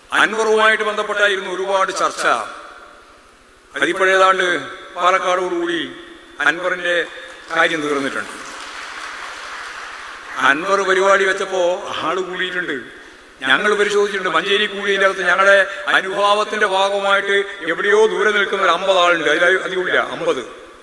അൻവറുമായിട്ട് ബന്ധപ്പെട്ടായിരുന്നു ഒരുപാട് ചർച്ച അതിപ്പോഴേതാണ്ട് പാലക്കാടോടുകൂടി അൻവറിന്റെ കാര്യം തീർന്നിട്ടുണ്ട് അൻവർ പരിപാടി വെച്ചപ്പോ ആള് കൂടിയിട്ടുണ്ട് ഞങ്ങൾ പരിശോധിച്ചിട്ടുണ്ട് മഞ്ചേരി കൂടിയതിന്റെ അകത്ത് ഞങ്ങളുടെ അനുഭാവത്തിന്റെ ഭാഗമായിട്ട് എവിടെയോ ദൂരെ നിൽക്കുന്ന ഒരു അമ്പത് ആളുണ്ട് അതിൽ അധികമില്ല അമ്പത്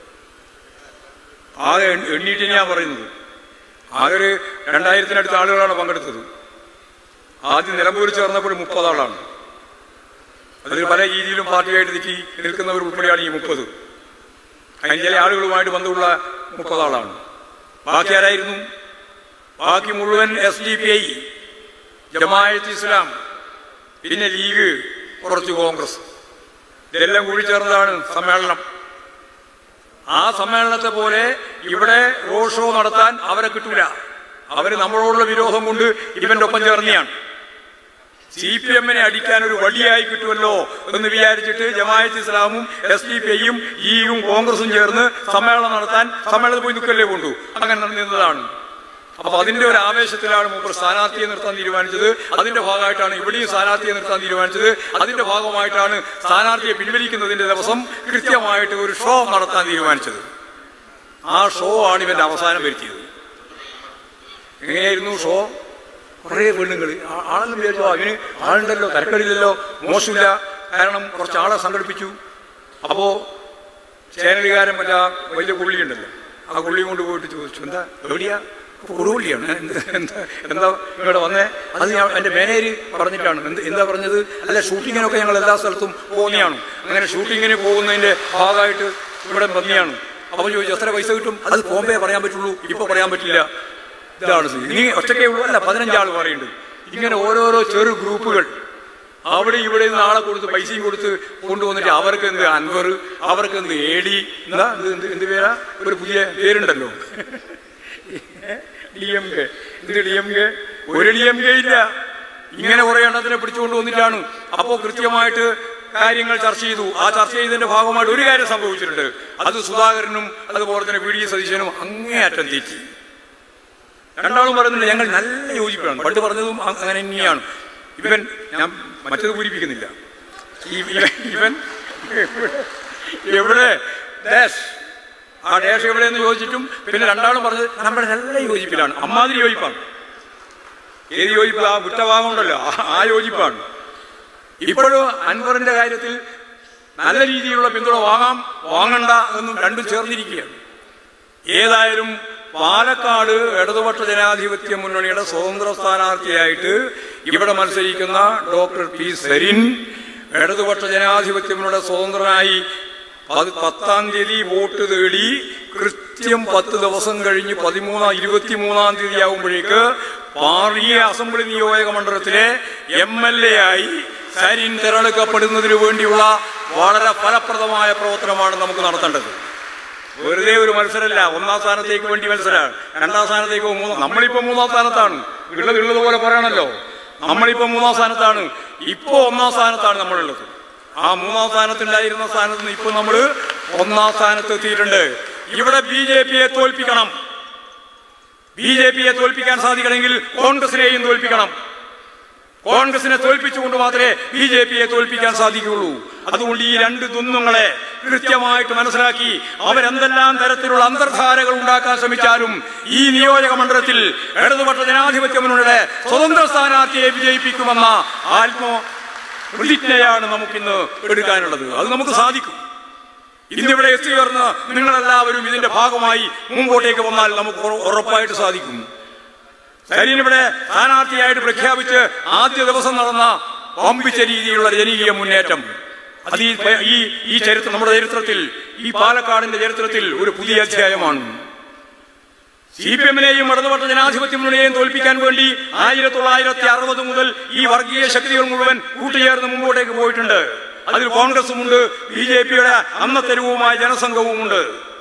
ആകെ എണ്ണ- എണ്ണീട്ട് ഞാൻ പറയുന്നത് ആകെ ഒരു രണ്ടായിരത്തിനടുത്ത് ആളുകളാണ് പങ്കെടുത്തത് ആദ്യം നിലമ്പൂർ ചേർന്നപ്പോൾ മുപ്പത് ആളാണ് അതിൽ പല രീതിയിലും പാർട്ടിയായിട്ട് തെറ്റി നിൽക്കുന്നവർ ഉൾപ്പെടെയാണ് ഈ മുപ്പത് അതിന് ചില ആളുകളുമായിട്ട് ബന്ധമുള്ള മുപ്പത് ആളാണ് ബാക്കി ആരായിരുന്നു ബാക്കി മുഴുവൻ S D P I Jamaat Islam പിന്നെ ലീഗ് കുറച്ച് കോൺഗ്രസ് ഇതെല്ലാം കൂടി ചേർന്നതാണ് സമ്മേളനം ആ സമ്മേളനത്തെ പോലെ ഇവിടെ റോഡ് ഷോ നടത്താൻ അവരെ കിട്ടൂല അവര് നമ്മളോടുള്ള വിരോധം കൊണ്ട് ഇവന്റെ ഒപ്പം ചേർന്നെയാണ് സി പി എമ്മിനെ അടിക്കാൻ ഒരു വടിയായി കിട്ടുമല്ലോ എന്ന് വിചാരിച്ചിട്ട് ജമായത്ത് ഇസ്ലാമും എസ് ഡി പി ഐയും ഈയും കോൺഗ്രസും ചേർന്ന് സമ്മേളനം നടത്താൻ സമ്മേളനത്തിൽ പോയി നിൽക്കല്ലേ കൊണ്ടു അങ്ങനെ നിന്നതാണ് അപ്പൊ അതിന്റെ ഒരു ആവേശത്തിലാണ് മൂപ്പർ സ്ഥാനാർത്ഥിയെ നിർത്താൻ തീരുമാനിച്ചത് അതിന്റെ ഭാഗമായിട്ടാണ് ഇവിടെയും സ്ഥാനാർത്ഥിയെ നിർത്താൻ തീരുമാനിച്ചത് അതിന്റെ ഭാഗമായിട്ടാണ് സ്ഥാനാർത്ഥിയെ പിൻവലിക്കുന്നതിന്റെ ദിവസം കൃത്യമായിട്ട് ഒരു ഷോ നടത്താൻ തീരുമാനിച്ചത് ആ ഷോ ആണ് ഇവന്റെ അവസാനം വരുത്തിയത് എങ്ങനെയായിരുന്നു ഷോ കുറേ പെണ്ണുങ്ങൾ ആളെല്ലാം വിചാരിച്ചു "ആ, ഇവന് ആളുണ്ടല്ലോ തരക്കടില്ലല്ലോ മോശമില്ല കാരണം കുറച്ച് ആളെ സംഘടിപ്പിച്ചു അപ്പോ ചേനലുകാരൻ മറ്റേ ആ വലിയ പുള്ളിയുണ്ടല്ലോ ആ പുള്ളി കൊണ്ട് പോയിട്ട് ചോദിച്ചു എന്താ എവിടെയാ കൊടുപുള്ളിയാണ് എന്താ എന്താ എന്താ ഇവിടെ വന്നേ അത് ഞാൻ എൻ്റെ മാനേജർ പറഞ്ഞിട്ടാണ് എന്ത് എന്താ പറഞ്ഞത് അല്ല ഷൂട്ടിങ്ങിനൊക്കെ ഞങ്ങൾ എല്ലാ സ്ഥലത്തും പോകുന്നതാണ് അങ്ങനെ ഷൂട്ടിങ്ങിന് പോകുന്നതിന്റെ ഭാഗമായിട്ട് ഇവിടെ വന്നെയാണ് അപ്പോൾ ചോദിച്ചു എത്ര പൈസ കിട്ടും അത് ബോംബെ പറയാൻ പറ്റുള്ളൂ ഇപ്പൊ പറയാൻ പറ്റില്ല ഇതാണ് സ്ഥിതി. ഇനി ഒറ്റയ്ക്കേ ഉള്ളൂ അല്ല പതിനഞ്ചാൾ പറയുന്നുണ്ട് ഇങ്ങനെ ഓരോരോ ചെറു ഗ്രൂപ്പുകൾ അവിടെ ഇവിടെ നിന്ന് ആളെ കൊടുത്ത് പൈസയും കൊടുത്ത് കൊണ്ടുവന്നിട്ട് അവർക്ക് എന്ത് അൻവർ അവർക്ക് എന്ത് ഏടി എന്താ എന്ത് എന്ത് എന്ത് പേരാ ഒരു പുതിയ പേരുണ്ടല്ലോ ഡി എം കെ എന്ത് ഡി എം കെ ഒരു ഡി എം കെ ഇല്ല ഇങ്ങനെ കുറെ എണ്ണത്തിനെ പിടിച്ചുകൊണ്ട് വന്നിട്ടാണ് അപ്പോ കൃത്യമായിട്ട് കാര്യങ്ങൾ ചർച്ച ചെയ്തു ആ ചർച്ച ചെയ്തതിന്റെ ഭാഗമായിട്ട് ഒരു കാര്യം സംഭവിച്ചിട്ടുണ്ട് അത് സുധാകരനും അതുപോലെ തന്നെ വി ഡി സതീശനും അങ്ങേയറ്റം തെറ്റി രണ്ടാളും പറയുന്നുണ്ട് ഞങ്ങൾ നല്ല യോജിപ്പാണ് പണ്ട് പറഞ്ഞതും അ- അങ്ങനെ തന്നെയാണ് ഇവൻ ഞാൻ മറ്റത് പൂരിപ്പിക്കുന്നില്ല ഈ- ഇവൻ ഇവൻ എവിടെ ഡാഷ് ആ ഡാഷ് എവിടെയെന്ന് ചോദിച്ചിട്ടും പിന്നെ രണ്ടാളും പറഞ്ഞത് നമ്മുടെ നല്ല യോജിപ്പിലാണ് അമ്മാതിരി യോജിപ്പാണ് ഏത് യോജിപ്പ് ആ കുറ്റഭാഗം ഉണ്ടല്ലോ ആ- ആ യോജിപ്പാണ് ഇപ്പോഴും അൻവറിന്റെ കാര്യത്തിൽ നല്ല രീതിയിലുള്ള പിന്തുണ വാങ്ങാം വാങ്ങണ്ട എന്നും രണ്ടും ചേർന്നിരിക്കുകയാണ് ഏതായാലും പാലക്കാട് ഇടതുപക്ഷ ജനാധിപത്യ മുന്നണിയുടെ സ്വതന്ത്ര സ്ഥാനാർത്ഥിയായിട്ട് ഇവിടെ മത്സരിക്കുന്ന ഡോക്ടർ പി സരിൻ ഇടതുപക്ഷ ജനാധിപത്യ മുന്നണിയുടെ സ്വതന്ത്രനായി പത് പത്താം തീയതി വോട്ട് തേടി കൃത്യം പത്ത് ദിവസം കഴിഞ്ഞ് പതിമൂന്നാം ഇരുപത്തിമൂന്നാം തീയതി ആകുമ്പോഴേക്ക് പാർലി അസംബ്ലി നിയോജക മണ്ഡലത്തിലെ എം എൽ എ ആയി സരിൻ തിരഞ്ഞെടുക്കപ്പെടുന്നതിന് വേണ്ടിയുള്ള വളരെ ഫലപ്രദമായ പ്രവർത്തനമാണ് നമുക്ക് നടത്തേണ്ടത് വെറുതെ ഒരു മത്സരമല്ല ഒന്നാം സ്ഥാനത്തേക്ക് വേണ്ടി മത്സരമാണ് രണ്ടാം സ്ഥാനത്തേക്ക് മൂന്നാം നമ്മളിപ്പോ മൂന്നാം സ്ഥാനത്താണ് ഉള്ളത് ഉള്ളതുപോലെ പറയണല്ലോ നമ്മളിപ്പോ മൂന്നാം സ്ഥാനത്താണ് ഇപ്പോ ഒന്നാം സ്ഥാനത്താണ് നമ്മളുള്ളത് ആ മൂന്നാം സ്ഥാനത്തുണ്ടായിരുന്ന സ്ഥാനത്ത് നിന്ന് ഇപ്പൊ നമ്മൾ ഒന്നാം സ്ഥാനത്ത് എത്തിയിട്ടുണ്ട് ഇവിടെ ബി ജെ പിയെ തോൽപ്പിക്കണം ബി ജെ പിയെ തോൽപ്പിക്കാൻ സാധിക്കണമെങ്കിൽ കോൺഗ്രസിനെയും തോൽപ്പിക്കണം കോൺഗ്രസിനെ തോൽപ്പിച്ചുകൊണ്ട് മാത്രമേ ബി ജെ പിയെ തോൽപ്പിക്കാൻ സാധിക്കുകയുള്ളൂ അതുകൊണ്ട് ഈ രണ്ട് ദ്വന്ദ്ങ്ങളെ കൃത്യമായിട്ട് മനസ്സിലാക്കി അവരെന്തെല്ലാം തരത്തിലുള്ള അന്തർധാരകൾ ഉണ്ടാക്കാൻ ശ്രമിച്ചാലും ഈ നിയോജക മണ്ഡലത്തിൽ ഇടതുപക്ഷ ജനാധിപത്യ മുന്നണിയുടെ സ്വതന്ത്ര സ്ഥാനാർത്ഥിയെ വിജയിപ്പിക്കുമെന്ന ആത്മ പ്രതിജ്ഞയാണ് നമുക്കിന്ന് എടുക്കാനുള്ളത് അത് നമുക്ക് സാധിക്കും ഇന്നിവിടെ എത്തിയുയർന്ന് നിങ്ങളെല്ലാവരും ഇതിന്റെ ഭാഗമായി മുമ്പോട്ടേക്ക് വന്നാൽ നമുക്ക് ഉറ- ഉറപ്പായിട്ട് സാധിക്കും സരീൻ ഇവിടെ സ്ഥാനാർത്ഥിയായിട്ട് പ്രഖ്യാപിച്ച് ആദ്യ ദിവസം നടന്ന വമ്പിച്ച രീതിയിലുള്ള ജനകീയ മുന്നേറ്റം അത് ഈ ഈ ഈ ചരിത്രം നമ്മുടെ ചരിത്രത്തിൽ ഈ പാലക്കാടിന്റെ ചരിത്രത്തിൽ ഒരു പുതിയ അധ്യായമാണ് സി പി എമ്മിനെയും ഇടതുപക്ഷ ജനാധിപത്യ മുന്നണിയെയും തോൽപ്പിക്കാൻ വേണ്ടി ആയിരത്തി തൊള്ളായിരത്തി അറുപത് മുതൽ ഈ വർഗീയ ശക്തികൾ മുഴുവൻ കൂട്ടുചേർന്ന് മുമ്പോട്ടേക്ക് പോയിട്ടുണ്ട് അതിൽ കോൺഗ്രസുമുണ്ട് ബി ജെ പിയുടെ അന്നത്തെ രൂപമായ ജനസംഘവുമുണ്ട്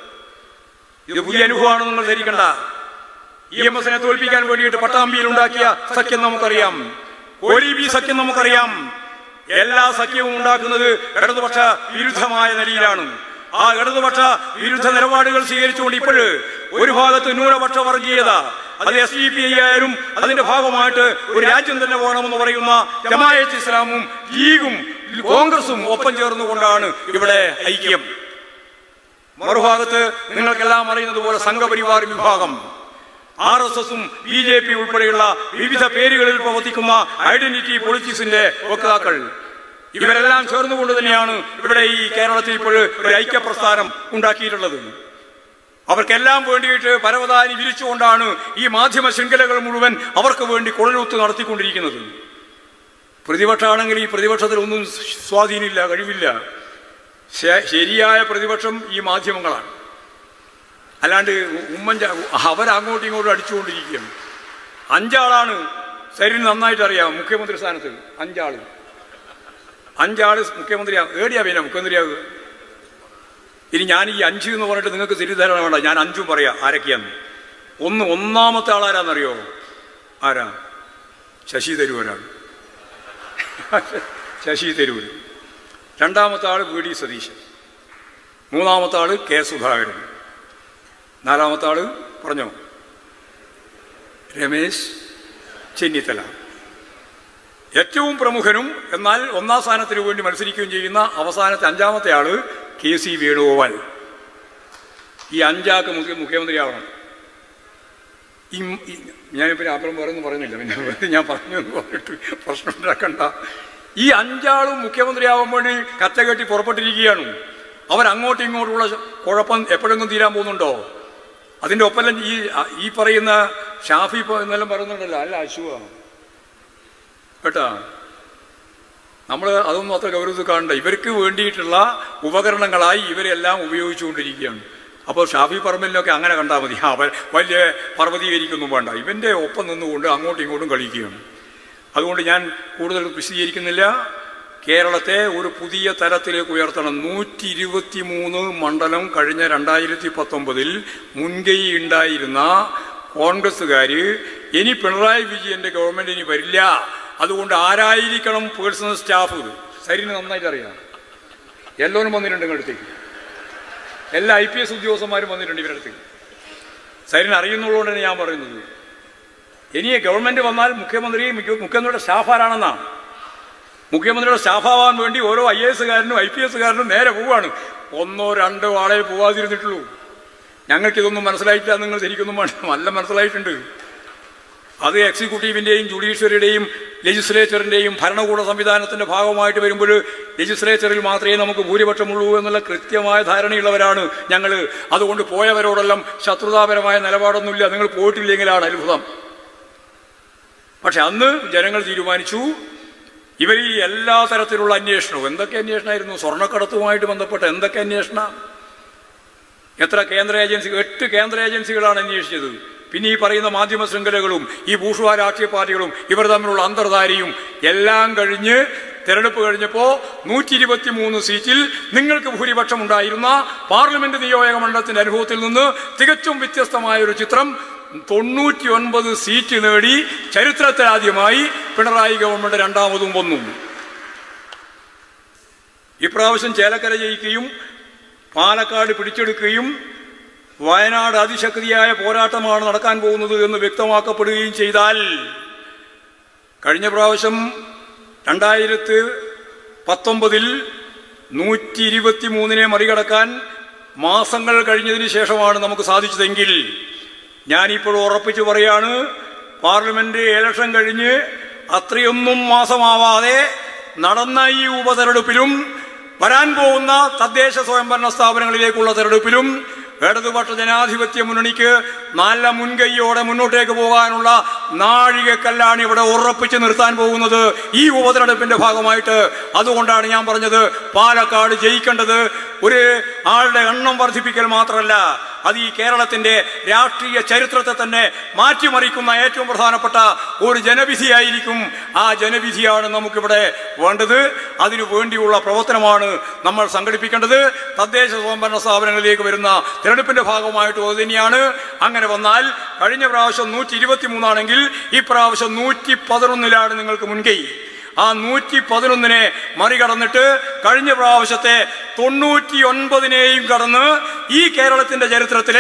ഇത് പുതിയ അനുഭവമാണെന്ന് നിങ്ങൾ ധരിക്കണ്ട ഇ എം എസിനെ തോൽപ്പിക്കാൻ വേണ്ടിയിട്ട് പട്ടാമ്പിയിൽ ഉണ്ടാക്കിയ സഖ്യം നമുക്കറിയാം കോലീബി സഖ്യം നമുക്കറിയാം എല്ലാ സഖ്യവും ഉണ്ടാക്കുന്നത് ഇടതുപക്ഷ വിരുദ്ധമായ നിലയിലാണ് ആ ഇടതുപക്ഷ വിരുദ്ധ നിലപാടുകൾ സ്വീകരിച്ചുകൊണ്ട് ഇപ്പോഴ് ഒരു ഭാഗത്ത് ന്യൂനപക്ഷ വർഗീയത അത് എസ് ഡി പി ഐ ആയാലും അതിന്റെ ഭാഗമായിട്ട് ഒരു രാജ്യം തന്നെ വേണമെന്ന് പറയുന്ന ജമായത്ത് ഇസ്ലാമും ലീഗും കോൺഗ്രസും ഒപ്പം ചേർന്നുകൊണ്ടാണ് ഇവിടെ ഐക്യം മറുഭാഗത്ത് നിങ്ങൾക്കെല്ലാം അറിയുന്നത് പോലെ സംഘപരിവാർ വിഭാഗം ആർ എസ് എസും ബി ജെ പി ഉൾപ്പെടെയുള്ള വിവിധ പേരുകളിൽ പ്രവർത്തിക്കുന്ന ഐഡന്റിറ്റി പൊളിറ്റിക്സിന്റെ വക്താക്കൾ ഇവരെല്ലാം ചേർന്നുകൊണ്ട് തന്നെയാണ് ഇവിടെ ഈ കേരളത്തിൽ ഇപ്പോൾ ഒരു ഐക്യപ്രസ്ഥാനം ഉണ്ടാക്കിയിട്ടുള്ളത് അവർക്കെല്ലാം വേണ്ടിയിട്ട് പരവതാനി വിരിച്ചുകൊണ്ടാണ് ഈ മാധ്യമ ശൃംഖലകൾ മുഴുവൻ അവർക്ക് വേണ്ടി കുഴലൂത്ത് നടത്തിക്കൊണ്ടിരിക്കുന്നത് പ്രതിപക്ഷമാണെങ്കിൽ ഈ പ്രതിപക്ഷത്തിൽ ഒന്നും സ്വാധീനമില്ല കഴിവില്ല ശ- ശരിയായ പ്രതിപക്ഷം ഈ മാധ്യമങ്ങളാണ് അല്ലാണ്ട് ഉമ്മൻചാ അവരങ്ങോട്ടും ഇങ്ങോട്ടും അടിച്ചുകൊണ്ടിരിക്കുകയാണ് അഞ്ചാളാണ് ശരി നന്നായിട്ട് അറിയാം മുഖ്യമന്ത്രി സ്ഥാനത്ത് അഞ്ചാള് അഞ്ചാള് മുഖ്യമന്ത്രിയാ ഏടിയാ പിന്നെ മുഖ്യമന്ത്രിയാകുക ഇനി ഞാൻ ഈ അഞ്ച് എന്ന് പറഞ്ഞിട്ട് നിങ്ങൾക്ക് തിരിധാരണ വേണ്ട ഞാൻ അഞ്ചും പറയാം ആരൊക്കെയാന്ന് ഒന്ന് ഒന്നാമത്തെ ആളാരാന്നറിയോ ആരാ ശശി തരൂരാണ് ശശി തരൂർ രണ്ടാമത്തെ ആള് വി ഡി സതീശൻ മൂന്നാമത്തെ ആള് കെ സുധാകരൻ നാലാമത്തെ ആള് പറഞ്ഞോ രമേശ് ചെന്നിത്തല ഏറ്റവും പ്രമുഖനും എന്നാൽ ഒന്നാം സ്ഥാനത്തിന് വേണ്ടി മത്സരിക്കുകയും ചെയ്യുന്ന അവസാനത്തെ അഞ്ചാമത്തെ ആള് കെ സി വേണുഗോപാൽ ഈ അഞ്ചാക്ക് മുഖ്യ മുഖ്യമന്ത്രിയാവണം ഈ ഈ- ഞാനിപ്പോൾ അപ്പുറം വേറെ ഒന്നും പറയുന്നില്ല പിന്നെ വെറുതെ ഞാൻ പറഞ്ഞു എന്ന് പറഞ്ഞിട്ട് പ്രശ്നം ഉണ്ടാക്കണ്ട ഈ അഞ്ചാളും മുഖ്യമന്ത്രിയാവാൻ വേണ്ടി കച്ചകെട്ടി പുറപ്പെട്ടിരിക്കുകയാണ് അവരങ്ങോട്ടും ഇങ്ങോട്ടുമുള്ള കുഴപ്പം എപ്പോഴെങ്കിലും തീരാൻ പോകുന്നുണ്ടോ അതിൻ്റെ ഒപ്പം ഈ ഈ പറയുന്ന ഷാഫി ഇപ്പോൾ എന്നെല്ലാം പറയുന്നുണ്ടല്ലോ അല്ല അശുവാണ് കേട്ടാ നമ്മൾ അതൊന്നും അത്ര ഗൗരവത്തിൽ കാണണ്ട ഇവർക്ക് വേണ്ടിയിട്ടുള്ള ഉപകരണങ്ങളായി ഇവരെല്ലാം ഉപയോഗിച്ചുകൊണ്ടിരിക്കുകയാണ് അപ്പോൾ ഷാഫി പറമ്പിലിനൊക്കെ അങ്ങനെ കണ്ടാൽ മതി അവർ വലിയ പർവ്വതീകരിക്കൊന്നും വേണ്ട ഇവൻ്റെ ഒപ്പം നിന്നുകൊണ്ട് അങ്ങോട്ടും ഇങ്ങോട്ടും കളിക്കുകയാണ് അതുകൊണ്ട് ഞാൻ കൂടുതൽ വിശദീകരിക്കുന്നില്ല കേരളത്തെ ഒരു പുതിയ തലത്തിലേക്ക് ഉയർത്തണം നൂറ്റി ഇരുപത്തി മൂന്ന് മണ്ഡലം കഴിഞ്ഞ രണ്ടായിരത്തി പത്തൊമ്പതിൽ മുൻകൈ ഉണ്ടായിരുന്ന കോൺഗ്രസ്സുകാർ ഇനി പിണറായി വിജയന്റെ ഗവൺമെന്റ് ഇനി വരില്ല അതുകൊണ്ട് ആരായിരിക്കണം പേഴ്സണൽ സ്റ്റാഫ് സരിന് നന്നായിട്ട് അറിയാം എല്ലാവരും വന്നിട്ടുണ്ട് നിങ്ങളുടെ അടുത്തേക്ക് എല്ലാ ഐ പി എസ് ഉദ്യോഗസ്ഥന്മാരും വന്നിട്ടുണ്ട് ഇവരുടെ അടുത്തേക്ക് സരിന് അറിയുന്നുള്ളതുകൊണ്ടാണ് ഞാൻ പറയുന്നത് ഇനി ഗവൺമെന്റ് വന്നാൽ മുഖ്യമന്ത്രി മുഖ്യ- മുഖ്യമന്ത്രിയുടെ സ്റ്റാഫ് ആരാണെന്നാണ് മുഖ്യമന്ത്രിയുടെ സ്റ്റാഫാവാൻ വേണ്ടി ഓരോ ഐ എ എസുകാരനും ഐ പി എസുകാരനും നേരെ പോവാണ് ഒന്നോ രണ്ടോ ആളെ പോവാതിരുന്നിട്ടുള്ളൂ ഞങ്ങൾക്കിതൊന്നും മനസ്സിലായിട്ടില്ല നിങ്ങൾ ശരിക്കൊന്നും വേണ്ട നല്ല മനസ്സിലായിട്ടുണ്ട് അത് എക്സിക്യൂട്ടീവിൻ്റെയും ജുഡീഷ്യറിയുടെയും ലെജിസ്ലേച്ചറിൻ്റെയും ഭരണകൂട സംവിധാനത്തിൻ്റെ ഭാഗമായിട്ട് വരുമ്പോൾ ലെജിസ്ലേച്ചറിൽ മാത്രമേ നമുക്ക് ഭൂരിപക്ഷമുള്ളൂ എന്നുള്ള കൃത്യമായ ധാരണയുള്ളവരാണ് ഞങ്ങൾ അതുകൊണ്ട് പോയവരോടെല്ലാം ശത്രുതാപരമായ നിലപാടൊന്നുമില്ല നിങ്ങൾ പോയിട്ടില്ലെങ്കിലാണ് അത്ഭുതം പക്ഷെ അന്ന് ജനങ്ങൾ തീരുമാനിച്ചു ഇവർ ഈ എല്ലാ തരത്തിലുള്ള അന്വേഷണവും എന്തൊക്കെ അന്വേഷണമായിരുന്നു സ്വർണ്ണക്കടത്തുമായിട്ട് ബന്ധപ്പെട്ട എന്തൊക്കെ അന്വേഷണം എത്ര കേന്ദ്ര ഏജൻസി എട്ട് കേന്ദ്ര ഏജൻസികളാണ് അന്വേഷിച്ചത് പിന്നെ ഈ പറയുന്ന മാധ്യമ ശൃംഖലകളും ഈ ഭൂഷുവ രാഷ്ട്രീയ പാർട്ടികളും ഇവർ തമ്മിലുള്ള അന്തർധാരയും എല്ലാം കഴിഞ്ഞ് തെരഞ്ഞെടുപ്പ് കഴിഞ്ഞപ്പോൾ നൂറ്റി ഇരുപത്തി മൂന്ന് സീറ്റിൽ നിങ്ങൾക്ക് ഭൂരിപക്ഷം ഉണ്ടായിരുന്ന പാർലമെന്റ് നിയോജക മണ്ഡലത്തിന്റെ അനുഭവത്തിൽ നിന്ന് തികച്ചും വ്യത്യസ്തമായ ഒരു ചിത്രം തൊണ്ണൂറ്റി ഒൻപത് സീറ്റ് നേടി ചരിത്രത്തിലാദ്യമായി പിണറായി ഗവൺമെന്റ് രണ്ടാമതും വന്നു ഇപ്രാവശ്യം ചേലക്കര ജയിക്കുകയും പാലക്കാട് പിടിച്ചെടുക്കുകയും വയനാട് അതിശക്തിയായ പോരാട്ടമാണ് നടക്കാൻ പോകുന്നത് എന്ന് വ്യക്തമാക്കപ്പെടുകയും ചെയ്താൽ കഴിഞ്ഞ പ്രാവശ്യം രണ്ടായിരത്തി പത്തൊമ്പതിൽ നൂറ്റി ഇരുപത്തി മൂന്നിനെ മറികടക്കാൻ മാസങ്ങൾ കഴിഞ്ഞതിന് ശേഷമാണ് നമുക്ക് സാധിച്ചതെങ്കിൽ ഞാനിപ്പോൾ ഉറപ്പിച്ചു പറയാണ് പാർലമെന്റ് ഇലക്ഷൻ കഴിഞ്ഞ് അത്രയൊന്നും മാസമാവാതെ നടന്ന ഈ ഉപതെരഞ്ഞെടുപ്പിലും വരാൻ പോകുന്ന തദ്ദേശ സ്വയംഭരണ സ്ഥാപനങ്ങളിലേക്കുള്ള തെരഞ്ഞെടുപ്പിലും ഇടതുപക്ഷ ജനാധിപത്യ മുന്നണിക്ക് നല്ല മുൻകൈയോടെ മുന്നോട്ടേക്ക് പോകാനുള്ള നാഴികക്കല്ലാണ് ഇവിടെ ഉറപ്പിച്ചു നിർത്താൻ പോകുന്നത് ഈ ഉപതെരഞ്ഞെടുപ്പിന്റെ ഭാഗമായിട്ട് അതുകൊണ്ടാണ് ഞാൻ പറഞ്ഞത് പാലക്കാട് ജയിക്കേണ്ടത് ഒരു ആളുടെ എണ്ണം വർദ്ധിപ്പിക്കൽ മാത്രമല്ല അത് ഈ കേരളത്തിന്റെ രാഷ്ട്രീയ ചരിത്രത്തെ തന്നെ മാറ്റിമറിക്കുന്ന ഏറ്റവും പ്രധാനപ്പെട്ട ഒരു ജനവിധിയായിരിക്കും ആ ജനവിധിയാണ് നമുക്കിവിടെ വേണ്ടത് അതിനു വേണ്ടിയുള്ള പ്രവർത്തനമാണ് നമ്മൾ സംഘടിപ്പിക്കേണ്ടത് തദ്ദേശ സ്വയംഭരണ സ്ഥാപനങ്ങളിലേക്ക് വരുന്ന തിരഞ്ഞെടുപ്പിന്റെ ഭാഗമായിട്ട് അത് തന്നെയാണ് അങ്ങനെ വന്നാൽ കഴിഞ്ഞ പ്രാവശ്യം നൂറ്റി ഇരുപത്തി മൂന്നാണെങ്കിൽ ഈ പ്രാവശ്യം നൂറ്റി പതിനൊന്നിലാണ് നിങ്ങൾക്ക് മുൻകൈ ആ നൂറ്റി പതിനൊന്നിനെ മറികടന്നിട്ട് കഴിഞ്ഞ പ്രാവശ്യത്തെ തൊണ്ണൂറ്റി ഒൻപതിനെയും കടന്ന് ഈ കേരളത്തിന്റെ ചരിത്രത്തിലെ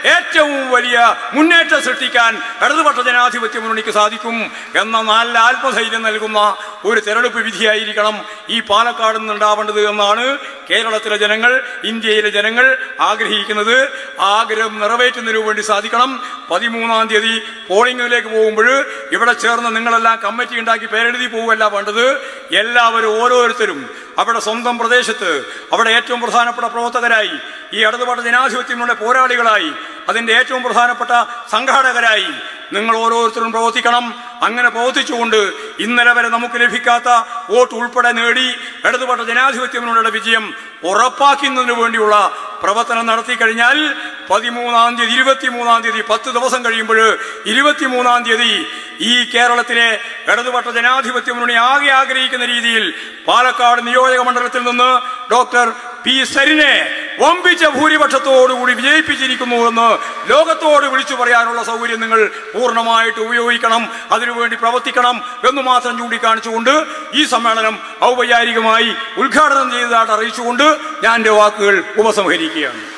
ഏറ്റവും വലിയ മുന്നേറ്റം സൃഷ്ടിക്കാൻ ഇടതുപക്ഷ ജനാധിപത്യ മുന്നണിക്ക് സാധിക്കും എന്ന നല്ല ആത്മധൈര്യം നൽകുന്ന ഒരു തെരഞ്ഞെടുപ്പ് വിധിയായിരിക്കണം ഈ പാലക്കാട് നിന്നുണ്ടാവേണ്ടത് എന്നാണ് കേരളത്തിലെ ജനങ്ങൾ ഇന്ത്യയിലെ ജനങ്ങൾ ആഗ്രഹിക്കുന്നത് ആ ആഗ്രഹം നിറവേറ്റുന്നതിനു വേണ്ടി സാധിക്കണം പതിമൂന്നാം തീയതി പോളിംഗിലേക്ക് പോകുമ്പോൾ ഇവിടെ ചേർന്ന് നിങ്ങളെല്ലാം കമ്മിറ്റി ഉണ്ടാക്കി പേരെഴുതി പോവുകയല്ല വേണ്ടത് എല്ലാവരും ഓരോരുത്തരും അവിടെ സ്വന്തം പ്രദേശത്ത് അവിടെ ഏറ്റവും പ്രധാനപ്പെട്ട പ്രവർത്തകരായി ഈ ഇടതുപാട് ജനാധിപത്യങ്ങളുടെ പോരാളികളായി അതിൻ്റെ ഏറ്റവും പ്രധാനപ്പെട്ട സംഘാടകരായി നിങ്ങൾ ഓരോരുത്തരും പ്രവർത്തിക്കണം അങ്ങനെ പ്രവർത്തിച്ചുകൊണ്ട് ഇന്നലെ വരെ നമുക്ക് ലഭിക്കാത്ത വോട്ട് ഉൾപ്പെടെ നേടി ഇടതുപക്ഷ ജനാധിപത്യങ്ങളുടെ വിജയം ഉറപ്പാക്കുന്നതിന് വേണ്ടിയുള്ള പ്രവർത്തനം നടത്തി കഴിഞ്ഞാൽ പതിമൂന്നാം തീയതി ഇരുപത്തിമൂന്നാം തീയതി പത്ത് ദിവസം കഴിയുമ്പോൾ ഇരുപത്തിമൂന്നാം തീയതി ഈ കേരളത്തിലെ ഇടതുപക്ഷ ജനാധിപത്യ മുന്നണി ആകെ ആഗ്രഹിക്കുന്ന രീതിയിൽ പാലക്കാട് നിയോജക മണ്ഡലത്തിൽ നിന്ന് ഡോക്ടർ പി സരിനെ വമ്പിച്ച ഭൂരിപക്ഷത്തോടുകൂടി വിജയിപ്പിച്ചിരിക്കുന്നു എന്ന് ലോകത്തോട് വിളിച്ചു പറയാനുള്ള സൗകര്യം നിങ്ങൾ പൂർണ്ണമായിട്ട് ഉപയോഗിക്കണം അതിനുവേണ്ടി പ്രവർത്തിക്കണം എന്ന് മാത്രം ചൂണ്ടിക്കാണിച്ചുകൊണ്ട് ഈ സമ്മേളനം ഔപചാരികമായി ഉദ്ഘാടനം ചെയ്തതായിട്ട് അറിയിച്ചുകൊണ്ട് ഞാൻ എൻ്റെ വാക്കുകൾ ഉപസംഹരിക്കുകയാണ്